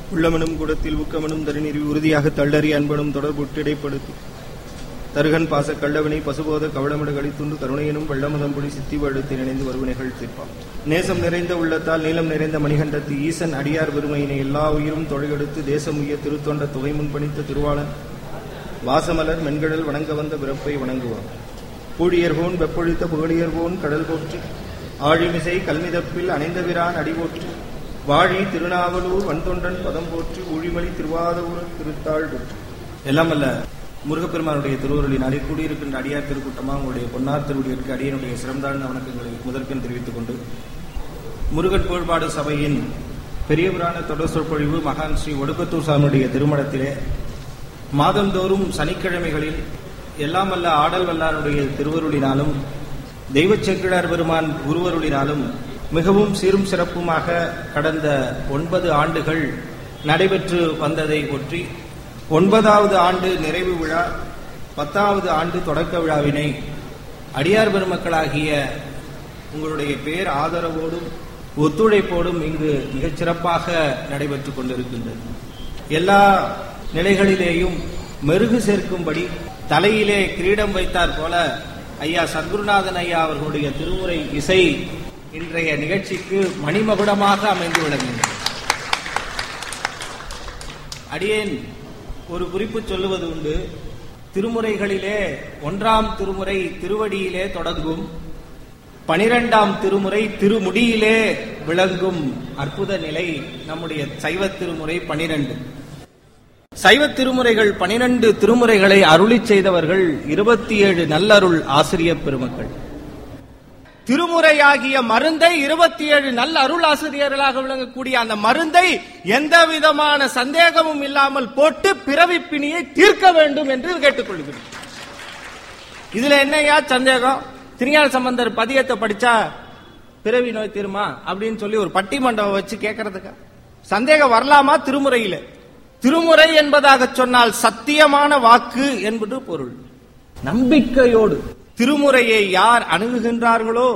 உள்ளமெனும் குடத்தில் ஊக்கமெனும் தருநீர் உறுதியாக தள்ளறி அன்பனும் தொடர்புட்டு இடைப்படுத்தி தருகன் பாச கள்ளவினை பசுபோத கவளமிட கழித்துண்டு கருணையனும் வெள்ளமதம்புடி சித்தி வழுத்தில் இணைந்து வருவினைகள் தீர்ப்பான் நேசம் நிறைந்த உள்ளத்தால் நீளம் நிறைந்த மணிகண்டத்து ஈசன் அடியார் பெருமையினை எல்லா உயிரும் தொழிலெடுத்து தேசம் உய்ய திருத்தொண்ட தொகை முன்பணித்த திருவாளன் வாசமலர் மென்கடல் வணங்க வந்த பிறப்பை வணங்குவான் பூழியர்கோன் வெப்பொழித்த புகழியர்கோன் கடல் போற்றி ஆழிமிசை கல்மிதப்பில் அணைந்தவிரான் அடி போற்றி வாழி திருநாவலூர் வன்தொண்டன் பதம் போற்றி ஊழிமலி திருவாதூர் திருத்தாள் போற்றி எல்லாம் அல்ல முருகப்பெருமானுடைய திருவருளினாலே கூடியிருக்கின்ற அடியார் திருக்கூட்டமா உங்களுடைய பொன்னார் திருவடியிற்கு அடியனுடைய சிறந்தாழ்ந்த வணக்கங்களை முதற்கண் தெரிவித்துக் கொண்டு முருகன் புகழ்பாடு சபையின் பெரிய புராண தொடர் சொற்பொழிவு மகான் ஸ்ரீ ஒடுக்கத்தூர் சாமியுடைய திருமணத்திலே மாதந்தோறும் சனிக்கிழமைகளில் எல்லாம் அல்ல ஆடல் வல்லாருடைய திருவருளினாலும் தெய்வச் செக்கிழார் பெருமான் குருவருளினாலும் மிகவும் சீரும் சிறப்புமாக கடந்த ஒன்பது ஆண்டுகள் நடைபெற்று வந்ததை ஒற்றி ஒன்பதாவது ஆண்டு நிறைவு விழா பத்தாவது ஆண்டு தொடக்க விழாவினை அடியார் பெருமக்களாகிய உங்களுடைய பேர் ஆதரவோடும் ஒத்துழைப்போடும் இங்கு மிகச் சிறப்பாக நடைபெற்றுக் கொண்டிருக்கின்றது எல்லா நிலைகளிலேயும் மெருகு சேர்க்கும்படி தலையிலே கிரீடம் வைத்தார் போல ஐயா சத்குருநாதன் ஐயா அவர்களுடைய திருமுறை இசை இன்றைய நிகழ்ச்சிக்கு மணிமகுடமாக அமைந்து விளங்குகிறது அடியேன் ஒரு குறிப்பு சொல்லுவது உண்டு திருமுறைகளிலே ஒன்றாம் திருமுறை திருவடியிலே தொடங்கும் பனிரெண்டாம் திருமுறை திருமுடியிலே விளங்கும் அற்புத நிலை நம்முடைய சைவ திருமுறை பனிரெண்டு சைவ திருமுறைகள் பனிரெண்டு திருமுறைகளை அருளி செய்தவர்கள் இருபத்தி ஏழு நல்லருள் ஆசிரியர் பெருமக்கள் திருமுறையாகிய மருந்தை இருபத்தி ஏழு நல்ல அருள் ஆசிரியர்களாக விளங்கக்கூடிய அந்த மருந்தை எந்த விதமான சந்தேகமும் இல்லாமல் போட்டு பிறவி பிணியை தீர்க்க வேண்டும் என்று கேட்டுக்கொள்கிறோம் இதுல என்னையா சந்தேகம் திருஞான சம்பந்தர் பதியத்தை படிச்சா பிறவி நோய் தீருமா அப்படின்னு சொல்லி ஒரு பட்டிமண்டபம் வச்சு கேட்கறதுக்கா சந்தேகம் வரலாமா திருமுறையில திருமுறை என்பதாக சொன்னால் சத்தியமான வாக்கு என்பது பொருள் நம்பிக்கையோடு திருமுறையை யார் அணுகுகின்றார்களோ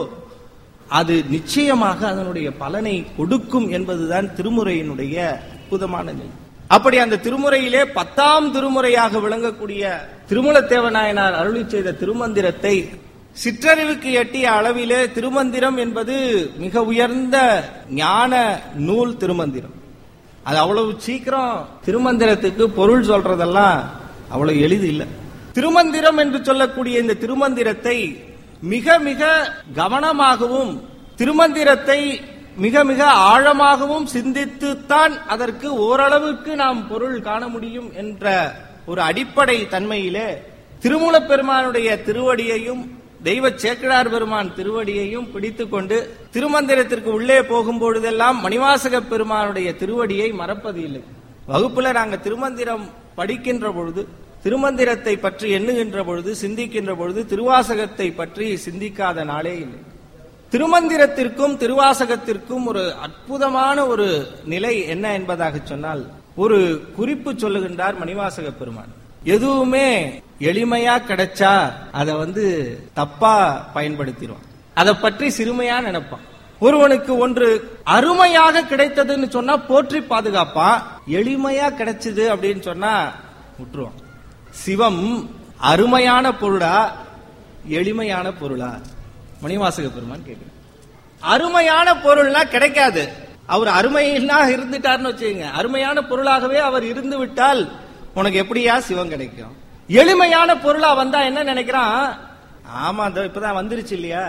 அது நிச்சயமாக அதனுடைய பலனை கொடுக்கும் என்பதுதான் திருமுறையினுடைய அற்புதமான நிலை அப்படி அந்த திருமுறையிலே பத்தாம் திருமுறையாக விளங்கக்கூடிய திருமலத்தேவநாயனார் அருளி செய்த திருமந்திரத்தை சிற்றறிவுக்கு எட்டிய அளவிலே திருமந்திரம் என்பது மிக உயர்ந்த ஞான நூல் திருமந்திரம் அது அவ்வளவு சீக்கிரம் திருமந்திரத்துக்கு பொருள் சொல்றதெல்லாம் அவ்வளவு எளிது இல்லை திருமந்திரம் என்று சொல்லக்கூடிய இந்த திருமந்திரத்தை மிக மிக கவனமாகவும் திருமந்திரத்தை மிக மிக ஆழமாகவும் சிந்தித்துத்தான் அதற்கு ஓரளவுக்கு நாம் பொருள் காண முடியும் என்ற ஒரு அடிப்படை தன்மையிலே திருமூலப் பெருமானுடைய திருவடியையும் தெய்வ சேக்கிழார் பெருமான் திருவடியையும் பிடித்துக் கொண்டு திருமந்திரத்திற்கு உள்ளே போகும்பொழுதெல்லாம் மணிவாசக பெருமானுடைய திருவடியை மறப்பது இல்லை வகுப்புல நாங்க திருமந்திரம் படிக்கின்ற பொழுது திருமந்திரத்தை பற்றி எண்ணுகின்ற பொழுது சிந்திக்கின்ற பொழுது திருவாசகத்தை பற்றி சிந்திக்காத நாளே இல்லை திருமந்திரத்திற்கும் திருவாசகத்திற்கும் ஒரு அற்புதமான ஒரு நிலை என்ன என்பதாக சொன்னால் ஒரு குறிப்பு சொல்லுகின்றார் மணிவாசக பெருமான் எதுவுமே எளிமையா கிடைச்சா அதை வந்து தப்பா பயன்படுத்திடுவான் அதை பற்றி சிறுமையா நினைப்பான் ஒருவனுக்கு ஒன்று அருமையாக கிடைத்ததுன்னு சொன்னா போற்றி பாதுகாப்பான் எளிமையா கிடைச்சது அப்படின்னு சொன்னா விட்டுருவான் சிவம் அருமையான பொருளா எளிமையான பொருளா மணிவாசக பெருமான் கேட்கிறேன் அருமையான பொருள்னா கிடைக்காது அவர் அருமையினா இருந்துட்டார்னு வச்சுக்கோங்க அருமையான பொருளாகவே அவர் இருந்து விட்டால் உனக்கு எப்படியா சிவம் கிடைக்கும் எளிமையான பொருளா வந்தா என்ன நினைக்கிறான் ஆமா இந்த இப்பதான் வந்துருச்சு இல்லையா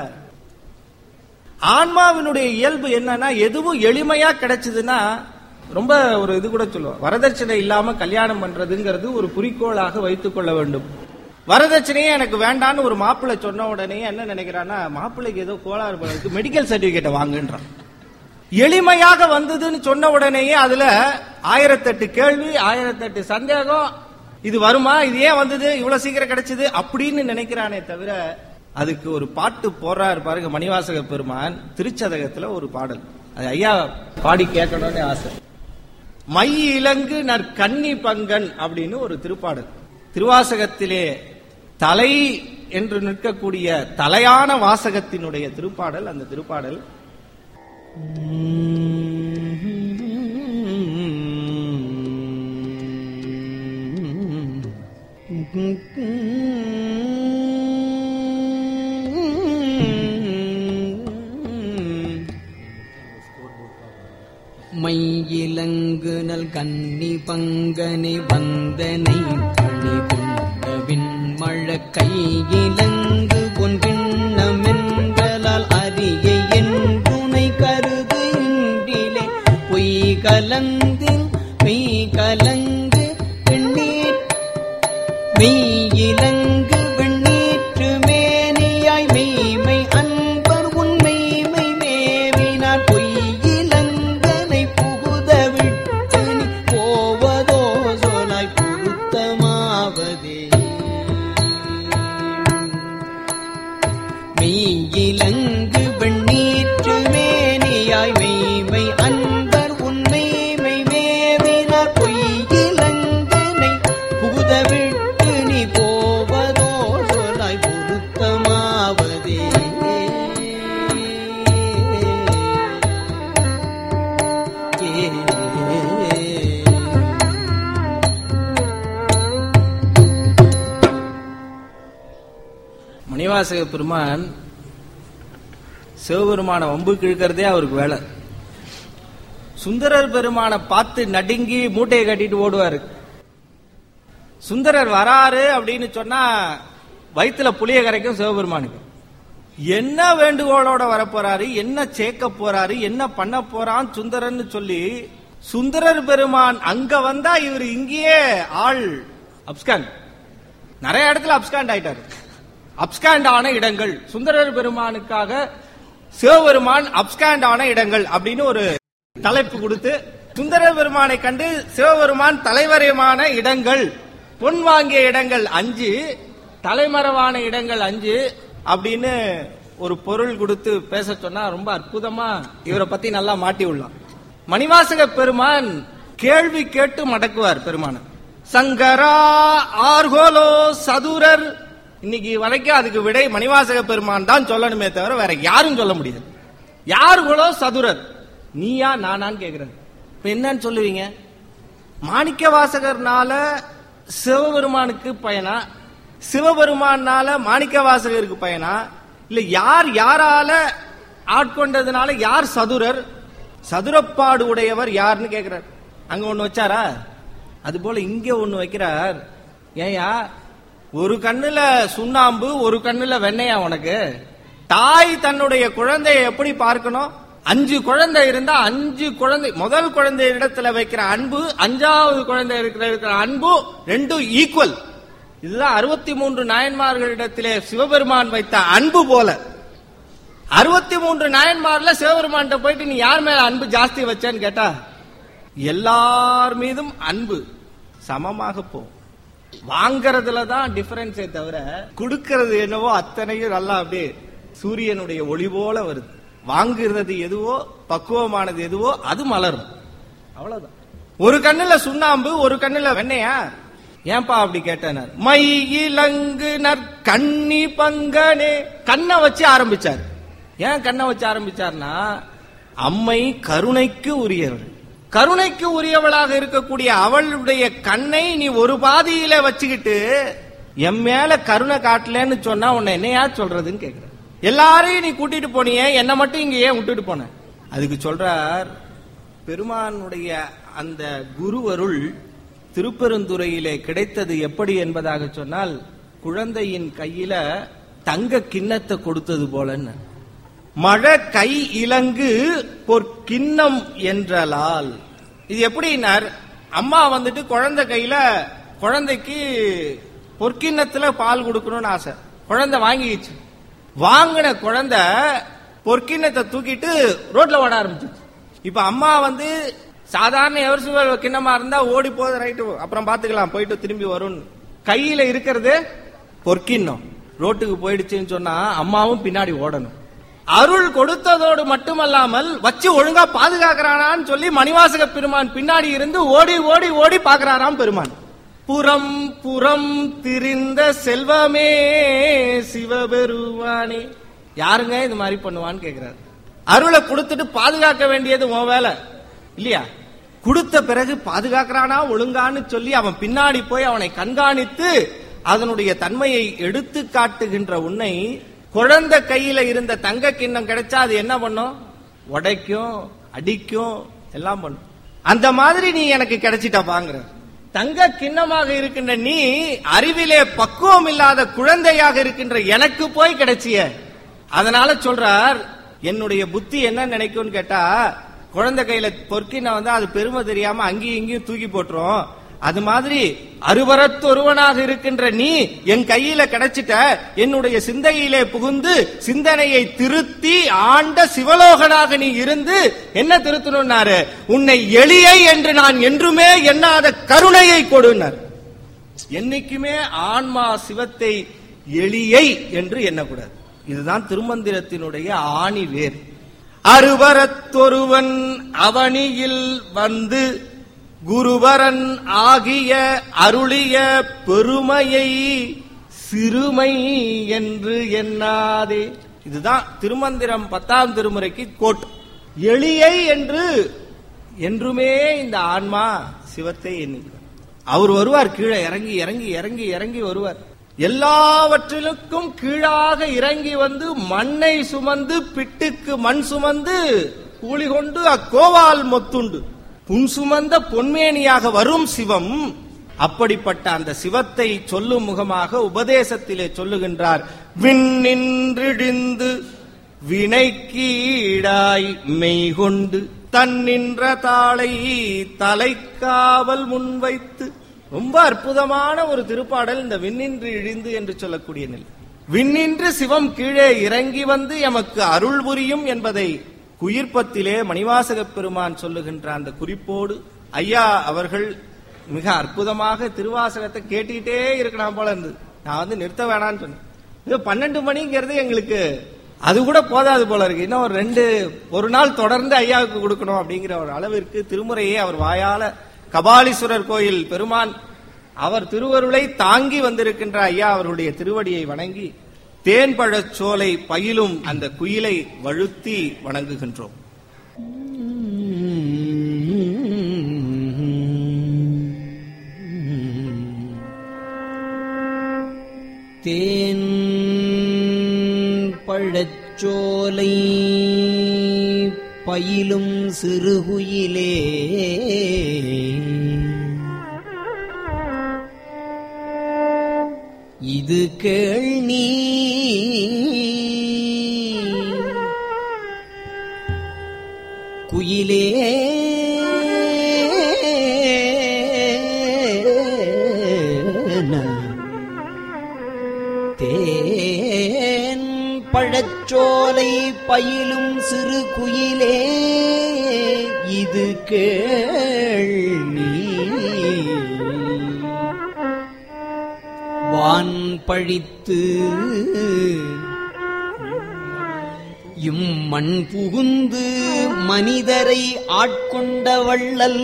ஆன்மாவினுடைய இயல்பு என்னன்னா எதுவும் எளிமையா கிடைச்சதுன்னா ரொம்ப ஒரு இது கூட சொல்லுவோம் வரதட்சணை இல்லாம கல்யாணம் பண்றதுங்கிறது ஒரு குறிக்கோளாக வைத்துக் கொள்ள வேண்டும் வரதட்சணையே எனக்கு வேண்டான்னு ஒரு மாப்பிள்ளை சொன்ன உடனே என்ன நினைக்கிறான்னா மாப்பிள்ளைக்கு ஏதோ கோளாறு பண்ணதுக்கு மெடிக்கல் சர்டிபிகேட்டை வாங்குன்றான் எளிமையாக வந்ததுன்னு சொன்ன உடனேயே அதுல ஆயிரத்தெட்டு கேள்வி ஆயிரத்தெட்டு சந்தேகம் இது வருமா இது ஏன் வந்தது இவ்வளவு சீக்கிரம் கிடைச்சது அப்படின்னு நினைக்கிறானே தவிர அதுக்கு ஒரு பாட்டு போடுறாரு பாருங்க மணிவாசக பெருமான் திருச்சதகத்துல ஒரு பாடல் அது ஐயா பாடி கேட்கணும்னு ஆசை மை இலங்கு நற்கன்னி பங்கன் அப்படின்னு ஒரு திருப்பாடல் திருவாசகத்திலே தலை என்று நிற்கக்கூடிய தலையான வாசகத்தினுடைய திருப்பாடல் அந்த திருப்பாடல் மையிலங்கு நல் கன்னி பங்கனை வந்தனை பணி கொண்டவின் மழ கையிலங்கு பொன் கிண்ணமென்றலால் அரிய என் துணை கருது இன்றிலே பொய் கலந்து மெய் கலந்து வெண்ணீர் மெய்யிலங்கு வெண்ணீற்று மேனியாய் மெய்மை அன்பர் உண்மைமை மேவினார் பொய்யிலங்கனை புகுத விட்டு நீ போவதோ சொலாய் பொருத்தமாவதே மெய்யிலங்கு வெண்ணீற்று மேனியாய் மெய்மை அன்பர் உண்மைமை மேவினார் பொய்யிலங்கனை புகுத விட்டு நீ போவதோ சொலாய் பொருத்தமாவதே மணிவாசக பெருமான் சிவபெருமான வம்பு கிழக்கிறதே அவருக்கு வேலை சுந்தரர் பெருமானை பார்த்து நடுங்கி மூட்டையை கட்டிட்டு ஓடுவாரு சுந்தரர் வராரு அப்படின்னு சொன்னா வயித்துல புளிய கரைக்கும் சிவபெருமானுக்கு என்ன வேண்டுகோளோட வரப்போறாரு என்ன சேர்க்க போறாரு என்ன பண்ண போறான் சுந்தரன்னு சொல்லி சுந்தரர் பெருமான் அங்க வந்தா இவர் இங்கேயே ஆள் அப்ஸ்கான் நிறைய இடத்துல அப்ஸ்காண்ட் ஆயிட்டாரு அப்ஸ்காண்ட் ஆன இடங்கள் சுந்தரர் பெருமானுக்காக சிவபெருமான் அப்ஸ்காண்ட் ஆன இடங்கள் அப்படின்னு ஒரு தலைப்பு கொடுத்து சுந்தரர் பெருமானை கண்டு சிவபெருமான் தலைவரையுமான இடங்கள் பொன் வாங்கிய இடங்கள் அஞ்சு தலைமறைவான இடங்கள் அஞ்சு அப்படின்னு ஒரு பொருள் கொடுத்து பேச சொன்னா ரொம்ப அற்புதமா இவரை பத்தி நல்லா மாட்டி உள்ளான் மணிவாசக பெருமான் கேள்வி கேட்டு மடக்குவார் பெருமான சங்கரா ஆர்கோலோ சதுரர் இன்னைக்கு வரைக்கும் அதுக்கு விடை மணிவாசக பெருமான் தான் சொல்லணுமே தவிர வேற யாரும் சொல்ல முடியாது யார்களோ சதுரர் நீயா நானான்னு கேக்குறேன் இப்ப என்னன்னு சொல்லுவீங்க மாணிக்க வாசகர்னால சிவபெருமானுக்கு பயனா சிவபெருமானால மாணிக்க வாசகருக்கு பயனா இல்ல யார் யாரால ஆட்கொண்டதுனால யார் சதுரர் சதுரப்பாடு உடையவர் யாருன்னு கேக்குறார் அங்க ஒண்ணு வச்சாரா அது போல இங்க ஒண்ணு வைக்கிறார் ஏயா ஒரு கண்ணுல சுண்ணாம்பு ஒரு கண்ணுல வெண்ணையா உனக்கு தாய் தன்னுடைய குழந்தையை எப்படி பார்க்கணும் அஞ்சு குழந்தை இருந்தா அஞ்சு குழந்தை முதல் குழந்தை இடத்துல வைக்கிற அன்பு அஞ்சாவது குழந்தை இருக்கிற இருக்கிற அன்பு ரெண்டும் ஈக்குவல் இதுதான் அறுபத்தி மூன்று நாயன்மார்களிடத்திலே சிவபெருமான் வைத்த அன்பு போல அறுபத்தி மூன்று நாயன்மார்ல சிவபெருமான்கிட்ட போயிட்டு நீ யார் மேல அன்பு ஜாஸ்தி வச்சேன்னு கேட்டா எல்லார் மீதும் அன்பு சமமாக போகும் வாங்கறதுல தான் டிஃபரன்ஸே தவிர கொடுக்கறது என்னவோ அத்தனையும் நல்லா அப்படியே சூரியனுடைய ஒளி போல வருது வாங்குறது எதுவோ பக்குவமானது எதுவோ அது மலரும் அவ்வளவுதான் ஒரு கண்ணுல சுண்ணாம்பு ஒரு கண்ணுல வெண்ணையா ஏன்பா அப்படி கேட்டனர் மை இலங்கு கண்ணி பங்கனே கண்ணை வச்சு ஆரம்பிச்சார் ஏன் கண்ணை வச்சு ஆரம்பிச்சார்னா அம்மை கருணைக்கு உரியவர் கருணைக்கு உரியவளாக இருக்கக்கூடிய அவளுடைய கண்ணை நீ ஒரு பாதியில வச்சுக்கிட்டு என் மேல கருணை காட்டலன்னு சொன்னா உன்னை என்னையா சொல்றதுன்னு கேக்குற எல்லாரையும் நீ கூட்டிட்டு போனியே என்ன மட்டும் இங்க ஏன் விட்டுட்டு போன அதுக்கு சொல்றார் பெருமானுடைய அந்த குருவருள் திருப்பெருந்துறையிலே கிடைத்தது எப்படி என்பதாக சொன்னால் குழந்தையின் கையில தங்க கிண்ணத்தை கொடுத்தது போலன்னு மழ கை இலங்கு பொற்கிண்ணம் என்றலால் இது எப்படின்னார் அம்மா வந்துட்டு குழந்தை கையில குழந்தைக்கு பொற்கிண்ணத்துல பால் கொடுக்கணும்னு ஆசை குழந்தை வாங்கிடுச்சு வாங்கின குழந்தை பொற்கிண்ணத்தை தூக்கிட்டு ரோட்ல ஓட ஆரம்பிச்சிச்சு இப்ப அம்மா வந்து சாதாரண எவர்சுவல் கிண்ணமா இருந்தா ஓடி போகுது ரைட்டு அப்புறம் பாத்துக்கலாம் போயிட்டு திரும்பி வரும் கையில இருக்கிறது பொற்கிண்ணம் ரோட்டுக்கு போயிடுச்சுன்னு சொன்னா அம்மாவும் பின்னாடி ஓடணும் அருள் கொடுத்ததோடு மட்டுமல்லாமல் வச்சு ஒழுங்கா பாதுகாக்கிறானான்னு சொல்லி மணிவாசக பெருமான் பின்னாடி இருந்து ஓடி ஓடி ஓடி பாக்குறாராம் பெருமான் புறம் புறம் திரிந்த செல்வமே சிவபெருமானே யாருங்க இது மாதிரி பண்ணுவான்னு கேக்குறாரு அருளை கொடுத்துட்டு பாதுகாக்க வேண்டியது உன் வேலை இல்லையா கொடுத்த பிறகு பாதுகாக்கிறானா ஒழுங்கான்னு சொல்லி அவன் பின்னாடி போய் அவனை கண்காணித்து அதனுடைய தன்மையை எடுத்து காட்டுகின்ற உன்னை குழந்தை கையில இருந்த தங்க கிண்ணம் கிடைச்சா அது என்ன பண்ணும் உடைக்கும் அடிக்கும் எல்லாம் பண்ணும் அந்த மாதிரி நீ எனக்கு கிடைச்சிட்ட பாங்குற தங்க கிண்ணமாக இருக்கின்ற நீ அறிவிலே பக்குவம் இல்லாத குழந்தையாக இருக்கின்ற எனக்கு போய் கிடைச்சிய அதனால சொல்றார் என்னுடைய புத்தி என்ன நினைக்கும்னு கேட்டா குழந்தை கையில பொற்கின வந்து அது பெருமை தெரியாம அங்கேயும் இங்கேயும் தூக்கி போட்டுரும் அது மாதிரி அருவரத்தொருவனாக இருக்கின்ற நீ என் கையில கிடைச்சிட்ட என்னுடைய சிந்தையிலே புகுந்து சிந்தனையை திருத்தி ஆண்ட சிவலோகனாக நீ இருந்து என்ன திருத்தணும்னாரு உன்னை எளியை என்று நான் என்றுமே எண்ணாத கருணையை கொடுனார் என்னைக்குமே ஆன்மா சிவத்தை எளியை என்று எண்ணக்கூடாது இதுதான் திருமந்திரத்தினுடைய ஆணி வேர் அருவரத்தொருவன் அவனியில் வந்து குருவரன் ஆகிய அருளிய பெருமையை சிறுமை என்று எண்ணாதே இதுதான் திருமந்திரம் பத்தாம் திருமுறைக்கு கோட் எளியை என்று என்றுமே இந்த ஆன்மா சிவத்தை எண்ணுகிறார் அவர் வருவார் கீழே இறங்கி இறங்கி இறங்கி இறங்கி வருவார் எல்லாவற்றிலுக்கும் கீழாக இறங்கி வந்து மண்ணை சுமந்து பிட்டுக்கு மண் சுமந்து கூலி கொண்டு அக்கோவால் மொத்துண்டு புன் சுமந்த பொன்மேனியாக வரும் சிவம் அப்படிப்பட்ட அந்த சிவத்தை சொல்லும் முகமாக உபதேசத்திலே சொல்லுகின்றார் விண்ணின்றிடிந்து வினைக்கீடாய் மெய்கொண்டு தன்னின்ற தாளை தலைக்காவல் முன்வைத்து ரொம்ப அற்புதமான ஒரு திருப்பாடல் இந்த விண்ணின்று இழிந்து என்று சொல்லக்கூடிய நிலை விண்ணின்று சிவம் கீழே இறங்கி வந்து எமக்கு அருள் புரியும் என்பதை குயிர்ப்பத்திலே மணிவாசகப் பெருமான் சொல்லுகின்ற அந்த குறிப்போடு ஐயா அவர்கள் மிக அற்புதமாக திருவாசகத்தை கேட்டுக்கிட்டே இருக்கலாம் போல இருந்தது நான் வந்து நிறுத்த வேணாம்னு சொன்னேன் இது பன்னெண்டு மணிங்கிறது எங்களுக்கு அது கூட போதாது போல இருக்கு இன்னும் ஒரு ரெண்டு ஒரு நாள் தொடர்ந்து ஐயாவுக்கு கொடுக்கணும் அப்படிங்கிற ஒரு அளவிற்கு திருமுறையை அவர் வாயால கபாலீஸ்வரர் கோயில் பெருமான் அவர் திருவருளை தாங்கி வந்திருக்கின்ற ஐயா அவருடைய திருவடியை வணங்கி தேன்பழச் சோலை பயிலும் அந்த குயிலை வழுத்தி வணங்குகின்றோம் தேன் பழச்சோலை பயிலும் சிறுகுயிலே இது கேள் நீ குயிலே தேன் பழச்சோலை பயிலும் சிறு குயிலே இது கேள் நீ வான் பழித்து இம் மண் புகுந்து மனிதரை ஆட்கொண்ட வள்ளல்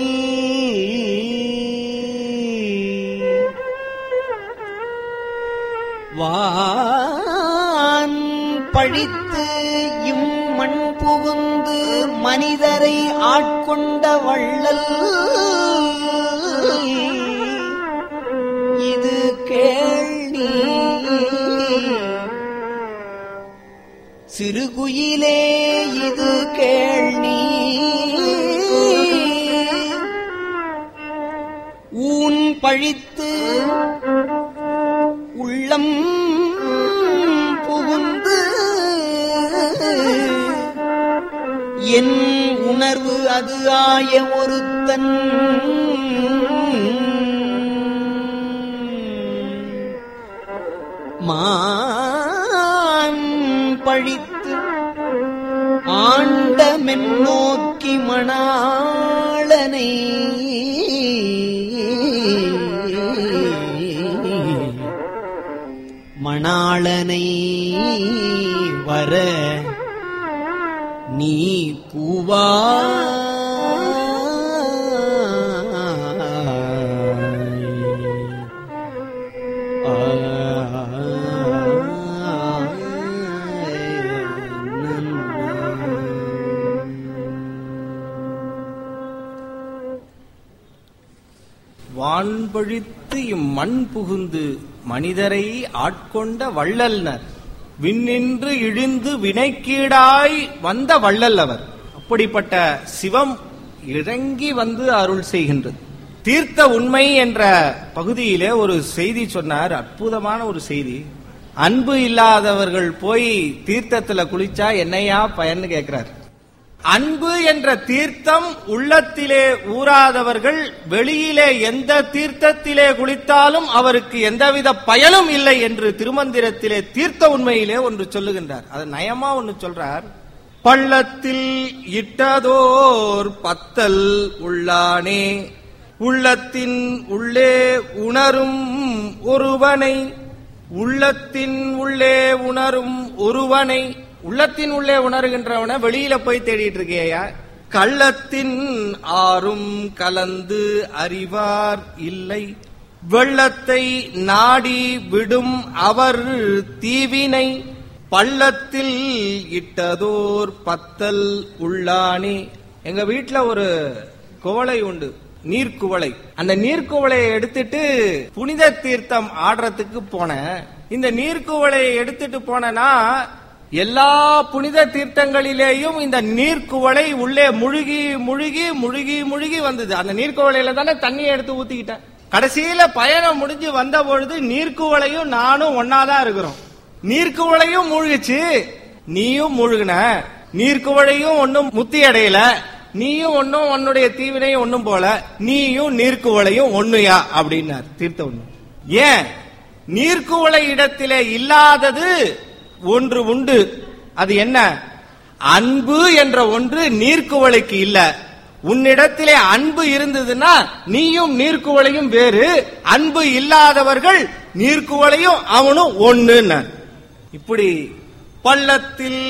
வான் பழித்து இம் மண் புகுந்து மனிதரை ஆட்கொண்ட வள்ளல் இது கேள்வி சிறுகுயிலே இது கேள்வி ஊன் பழித்து உள்ளம் புகுந்து என் உணர்வு அது ஆய ஒருத்தன் மான் பழித்து ஆண்டமென் நோக்கி மணாளனை மணாளனை வர நீ கூவா வான்பழித்து இம்மண் புகுந்து மனிதரை ஆட்கொண்ட வள்ளல்னர் விண்ணின்று இழிந்து வினைக்கீடாய் வந்த வள்ளல் அவர் அப்படிப்பட்ட சிவம் இறங்கி வந்து அருள் செய்கின்றது தீர்த்த உண்மை என்ற பகுதியிலே ஒரு செய்தி சொன்னார் அற்புதமான ஒரு செய்தி அன்பு இல்லாதவர்கள் போய் தீர்த்தத்துல குளிச்சா என்னையா பயன்னு கேட்கிறார் அன்பு என்ற தீர்த்தம் உள்ளத்திலே ஊறாதவர்கள் வெளியிலே எந்த தீர்த்தத்திலே குளித்தாலும் அவருக்கு எந்தவித பயனும் இல்லை என்று திருமந்திரத்திலே தீர்த்த உண்மையிலே ஒன்று சொல்லுகின்றார் அது நயமா ஒன்று சொல்றார் பள்ளத்தில் இட்டதோர் பத்தல் உள்ளானே உள்ளத்தின் உள்ளே உணரும் ஒருவனை உள்ளத்தின் உள்ளே உணரும் ஒருவனை உள்ளத்தின் உள்ளே உணர்கின்றவன வெளியில போய் தேடிட்டு இருக்கியா கள்ளத்தின் ஆறும் கலந்து அறிவார் இல்லை வெள்ளத்தை நாடி விடும் அவர் தீவினை பள்ளத்தில் இட்டதோர் பத்தல் உள்ளானே எங்க வீட்ல ஒரு குவளை உண்டு நீர்க்குவளை அந்த நீர்க்குவளையை எடுத்துட்டு புனித தீர்த்தம் ஆடுறதுக்கு போனேன் இந்த நீர்க்குவளையை எடுத்துட்டு போனேன்னா எல்லா புனித தீர்த்தங்களிலேயும் இந்த நீர்க்குவளை உள்ளே முழுகி முழுகி முழுகி முழுகி வந்தது அந்த நீர்க்குவளையில தானே தண்ணியை எடுத்து ஊத்திக்கிட்டேன் கடைசியில பயணம் முடிஞ்சு வந்த பொழுது நீர்க்குவளையும் நானும் ஒன்னாதான் இருக்கிறோம் நீர்க்குவளையும் மூழ்கிச்சு நீயும் மூழ்கின நீர்க்குவளையும் ஒன்னும் முத்தி அடையல நீயும் ஒன்னும் உன்னுடைய தீவினையும் ஒன்னும் போல நீயும் நீர்க்குவளையும் ஒண்ணுயா அப்படின்னார் தீர்த்த ஒண்ணு ஏன் நீர்க்குவளை இடத்திலே இல்லாதது ஒன்று உண்டு அது என்ன அன்பு என்ற ஒன்று நீர்க்குவளைக்கு இல்ல உன்னிடத்திலே அன்பு இருந்ததுன்னா நீயும் நீர்க்குவளையும் வேறு அன்பு இல்லாதவர்கள் நீர்க்குவளையும் அவனும் ஒண்ணுன்னு இப்படி பள்ளத்தில்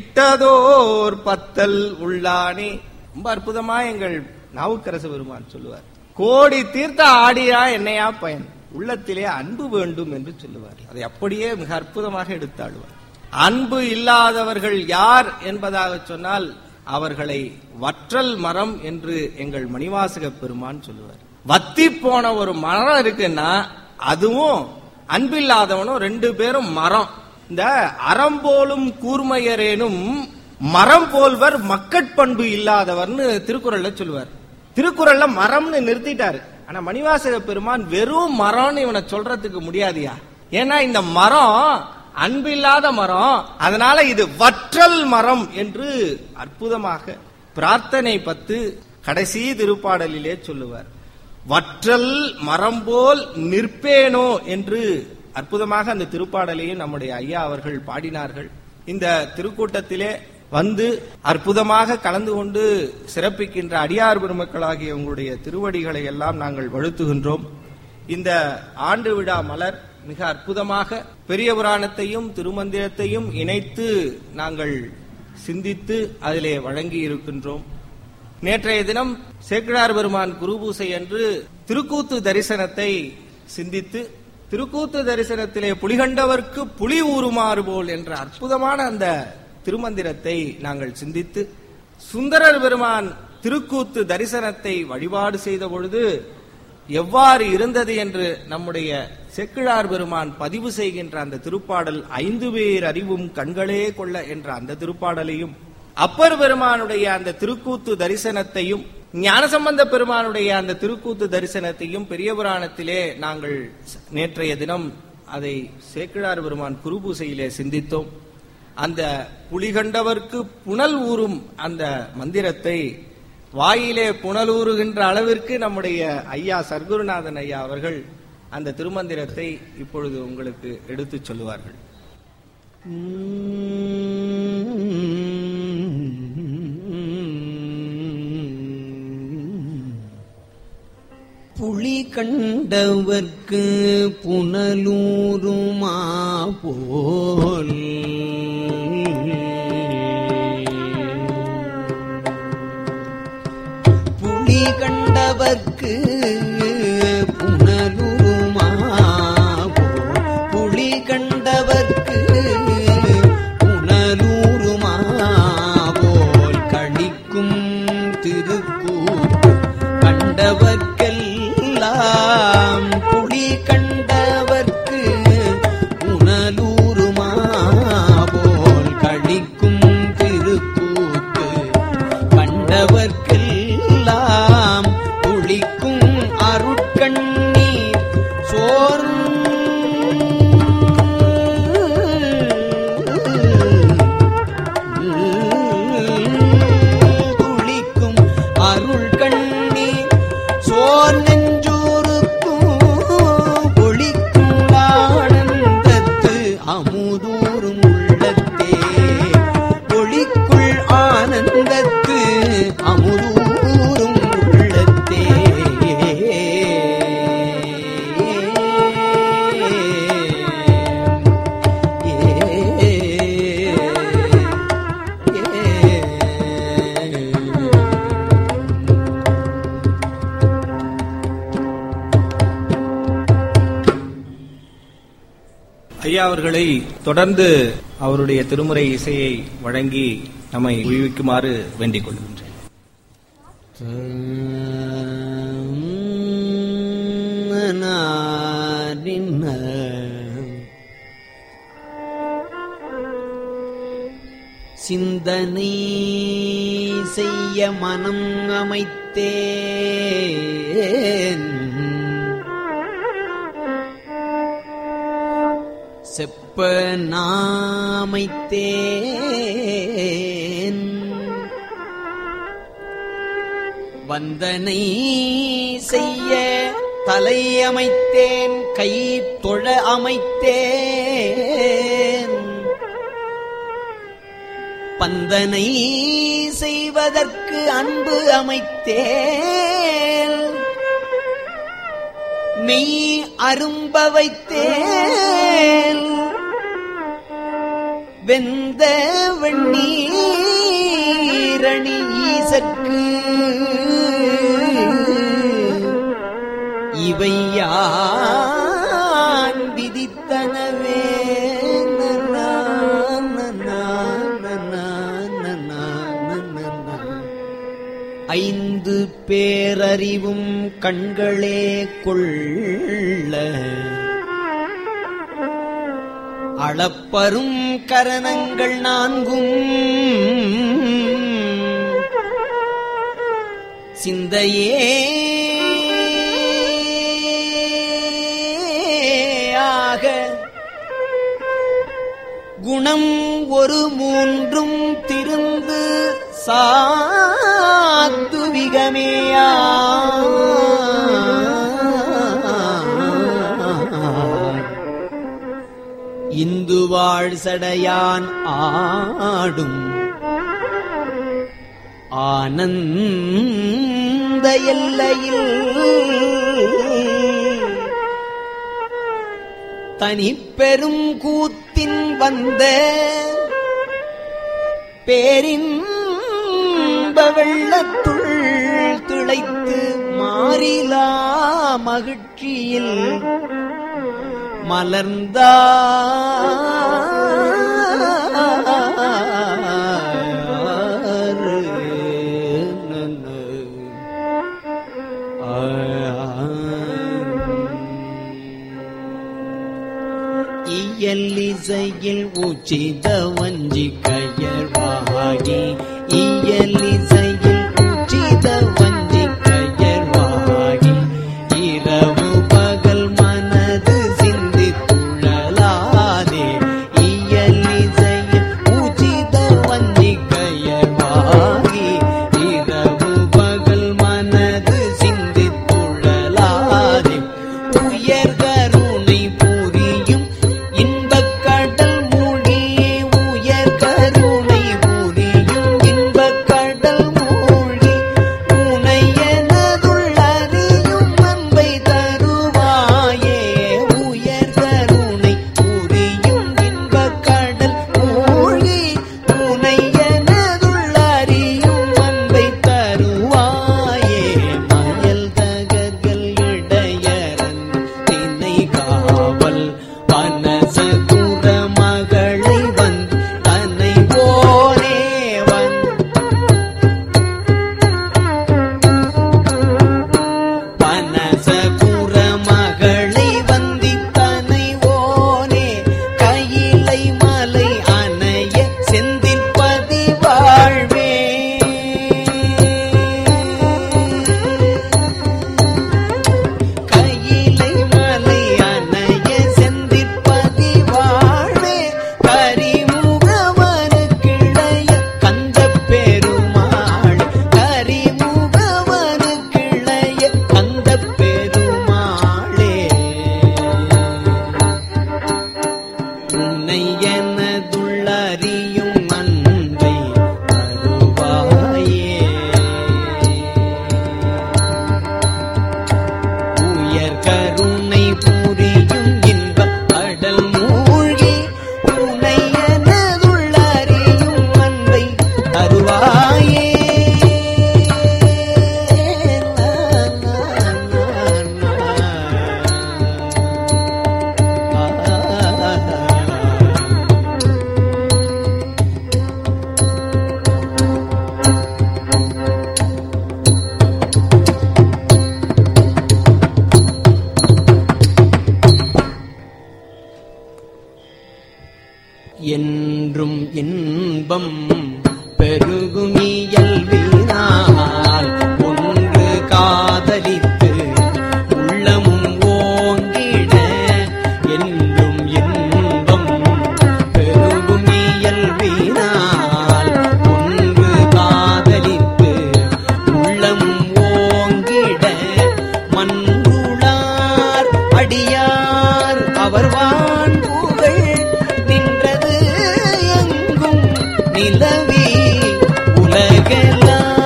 இட்டதோர் பத்தல் உள்ளானே ரொம்ப அற்புதமா எங்கள் நாவுக்கரசு பெருமான் சொல்லுவார் கோடி தீர்த்த ஆடியா என்னையா பயன் உள்ளத்திலே அன்பு வேண்டும் என்று சொல்லுவார் அதை அப்படியே மிக அற்புதமாக எடுத்தாடுவார் அன்பு இல்லாதவர்கள் யார் என்பதாக சொன்னால் அவர்களை வற்றல் மரம் என்று எங்கள் மணிவாசக பெருமான் சொல்லுவார் வத்தி போன ஒரு மரம் இருக்குன்னா அதுவும் அன்பில்லாதவனும் ரெண்டு பேரும் மரம் இந்த அறம் போலும் கூர்மையரேனும் மரம் போல்வர் மக்கட்பண்பு இல்லாதவர்னு திருக்குறள்ல சொல்லுவார் திருக்குறள்ல மரம்னு நிறுத்திட்டாரு ஆனா மணிவாசக பெருமான் வெறும் மரம்னு இவனை சொல்றதுக்கு முடியாதியா ஏன்னா இந்த மரம் அன்பில்லாத மரம் அதனால இது வற்றல் மரம் என்று அற்புதமாக பிரார்த்தனை பத்து கடைசி திருப்பாடலிலே சொல்லுவார் வற்றல் மரம் போல் நிற்பேனோ என்று அற்புதமாக அந்த திருப்பாடலையும் நம்முடைய ஐயா அவர்கள் பாடினார்கள் இந்த திருக்கூட்டத்திலே வந்து அற்புதமாக கலந்து கொண்டு சிறப்பிக்கின்ற அடியார் பெருமக்களாகிய உங்களுடைய திருவடிகளை எல்லாம் நாங்கள் வழுத்துகின்றோம் இந்த ஆண்டு விழா மலர் மிக அற்புதமாக பெரிய புராணத்தையும் திருமந்திரத்தையும் இணைத்து நாங்கள் சிந்தித்து அதிலே வழங்கி இருக்கின்றோம் நேற்றைய தினம் சேக்கிழார் பெருமான் குருபூசை என்று திருக்கூத்து தரிசனத்தை சிந்தித்து திருக்கூத்து தரிசனத்திலே புலிகண்டவர்க்கு புலி ஊறுமாறு போல் என்ற அற்புதமான அந்த திருமந்திரத்தை நாங்கள் சிந்தித்து சுந்தரர் பெருமான் திருக்கூத்து தரிசனத்தை வழிபாடு செய்த பொழுது எவ்வாறு இருந்தது என்று நம்முடைய செக்கிழார் பெருமான் பதிவு செய்கின்ற அந்த திருப்பாடல் ஐந்து பேர் அறிவும் கண்களே கொள்ள என்ற அந்த திருப்பாடலையும் அப்பர் பெருமானுடைய அந்த திருக்கூத்து தரிசனத்தையும் ஞானசம்பந்த பெருமானுடைய அந்த திருக்கூத்து தரிசனத்தையும் பெரிய புராணத்திலே நாங்கள் நேற்றைய தினம் அதை சேக்கிழார் பெருமான் குருபூசையிலே சிந்தித்தோம் அந்த புலிகண்டவர்க்கு புனல் ஊறும் அந்த மந்திரத்தை வாயிலே புனலூறுகின்ற அளவிற்கு நம்முடைய ஐயா சர்க்குருநாதன் ஐயா அவர்கள் அந்த திருமந்திரத்தை இப்பொழுது உங்களுக்கு எடுத்துச் சொல்லுவார்கள் புலி கண்டவர்க்கு புனலூருமா போல் புலி கண்டவர்க்கு புனலுருமா போல் புலி கண்டவர்க்கு புனலூருமா போல் கணிக்கும் திருக்கூத்து கண்டவர்க்கெல்லாம் புலி கண்டவர்க்கு ஓர் நெஞ்சூருக்கும் ஒளிக்கும் ஆனந்தத்து அமுதூரும் உள்ளத்தே ஒளிக்குள் ஆனந்தத்து அமுதூரும் உள்ளத்தே ஐயா அவர்களை தொடர்ந்து அவருடைய திருமுறை இசையை வழங்கி நம்மை உய்விக்குமாறு வேண்டிக் கொள்கின்றேன் சிந்தனை செய்ய மனம் அமைத்தேன் செப்ப நாமைத்தேன் வந்தனை செய்ய தலை அமைத்தேன் கை தொழ அமைத்தேன் பந்தனை செய்வதற்கு அன்பு அமைத்தேன் மெய் அரும்ப வைத்தேன் வெந்த வெண்ணீரணி ஈசற்கு இவையான் விதித்தனவே நன்னா, நன்னா, நன்னா, நன்னா, நன்னா. ஐந்து பேரறிவும் கண்களே கொள்ள அளப்பரும் கரணங்கள் நான்கும் சிந்தையே ஆக குணம் ஒரு மூன்றும் திருந்து சாத்துவிகமேயா இந்து வாழ் சடையான் ஆடும் ஆனந்த எல்லையில் தனிப்பெரும் கூத்தின் வந்த பேரின்ப வெள்ளத்துள் திளைத்து மாறிலா மகிழ்ச்சியில் மலர்ந்தா இயலிசையில் உச்சித வஞ்சி கயர்வாகி இயலிசையில் உச்சித வஞ்சி கயர்வாகி இரவு பகல் மனது சிந்தி துழலாதே இயலிசையில் உச்சித வஞ்சி கயர்வாகி இரவு பகல் மனது சிந்தி துழலாதே உயர் கருணை புரியும் இன்பக் கடல் மூழ்கி உயர் கருணை புரியும் இன்பக் கடல் கருணை புரியும் இன்பக் கடல் மூழ்கி துணையனதுள்ளறியும் அன்பை தருவாயே என்றும் இன்பம் பெருகுமியல்வினால் ஒன்று காதலித்து உள்ளமும் ஓங்கிட என்றும் இன்பம் பெருகுமியல்வினால் ஒன்று காதலித்து உள்ளமும் ஓங்கிட மன்றுளார் அடியார் அவர் வான் புகழ் நின்றது எங்கும் நிலவி உலகெல்லாம்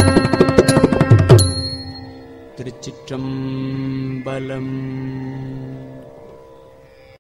திருச்சிற்றம்பலம்